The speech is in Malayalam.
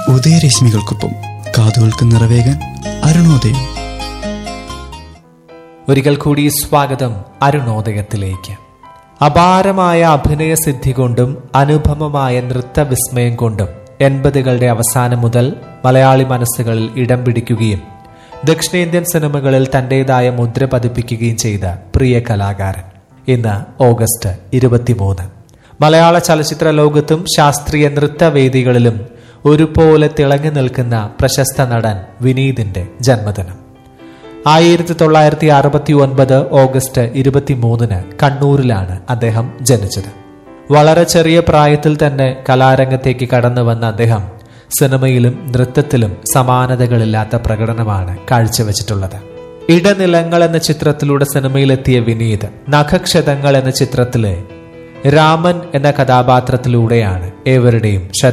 ഉദയരശ്മികൾക്കൊപ്പം കാതുകൾക്ക് നിറവേകാൻ അരുണോദയം ഒരിക്കൽ കൂടി സ്വാഗതം അരുണോദയത്തിലേക്ക് അപാരമായ അഭിനയസിദ്ധി കൊണ്ടും അനുപമമായ നൃത്തവിസ്മയം കൊണ്ടും എൺപതുകളുടെ അവസാനം മുതൽ മലയാളി മനസ്സുകളിൽ ഇടം പിടിക്കുകയും ദക്ഷിണേന്ത്യൻ സിനിമകളിൽ തന്റേതായ മുദ്ര പതിപ്പിക്കുകയും ചെയ്ത പ്രിയ കലാകാരൻ ഇന്ന് ഓഗസ്റ്റ് ഇരുപത്തിമൂന്ന് മലയാള ചലച്ചിത്ര ലോകത്തും ശാസ്ത്രീയ നൃത്തവേദികളിലും ഒരുപോലെ തിളങ്ങി നിൽക്കുന്ന പ്രശസ്ത നടൻ വിനീതിന്റെ ജന്മദിനം ആയിരത്തി തൊള്ളായിരത്തി അറുപത്തി ഒൻപത് ഓഗസ്റ്റ് ഇരുപത്തിമൂന്നിന് കണ്ണൂരിലാണ് അദ്ദേഹം ജനിച്ചത് വളരെ ചെറിയ പ്രായത്തിൽ തന്നെ കലാരംഗത്തേക്ക് കടന്നു വന്ന അദ്ദേഹം സിനിമയിലും നൃത്തത്തിലും സമാനതകളില്ലാത്ത പ്രകടനമാണ് കാഴ്ചവെച്ചിട്ടുള്ളത് ഇടനിലങ്ങൾ എന്ന ചിത്രത്തിലൂടെ സിനിമയിലെത്തിയ വിനീത് നഖക്ഷതങ്ങൾ എന്ന ചിത്രത്തിലെ രാമൻ എന്ന കഥാപാത്രത്തിലൂടെയാണ് ഏവരുടെയും ശ്രദ്ധ